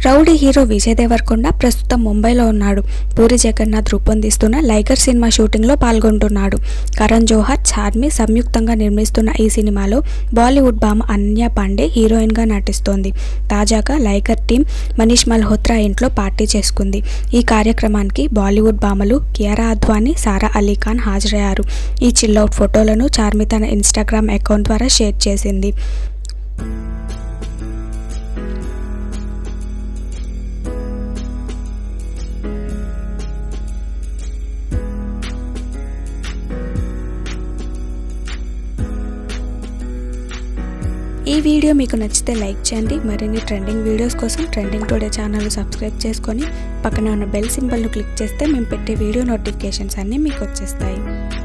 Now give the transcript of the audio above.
rowdy hero Vijay Devarakonda ప్రస్తుతం ముంబైలో ఉన్నాడు పూరి జగన్నాథ్ రూపొందిస్తున్న లైగర్ సినిమా షూటింగ్లో పాల్గొంటున్నాడు కరణ్ జోహర్ చార్మి సంయుక్తంగా నిర్మిస్తున్న ఈ సినిమాలో బాలీవుడ్ భామ అనన్య పాండే హీరోయిన్గా నటిస్తోంది తాజాగా లైగర్ టీం మనీష్ మల్హోత్రా ఇంట్లో పార్టీ చేసుకుంది ఈ కార్యక్రమానికి బాలీవుడ్ భామలు కియారా అద్వానీ సారా అలీ ఖాన్ హాజరయ్యారు ఈ చిల్అవుట్ ఫోటోలను చార్మి తన ఇన్స్టాగ్రామ్ అకౌంట్ ద్వారా షేర్ చేసింది ఈ వీడియో మీకు నచ్చితే లైక్ చేయండి మరిన్ని ట్రెండింగ్ వీడియోస్ కోసం ట్రెండింగ్ టుడే ఛానల్ సబ్స్క్రైబ్ చేసుకొని పక్కనే ఉన్న బెల్ సింబల్ను క్లిక్ చేస్తే మేము పెట్టే వీడియో నోటిఫికేషన్స్ అన్నీ మీకు వచ్చేస్తాయి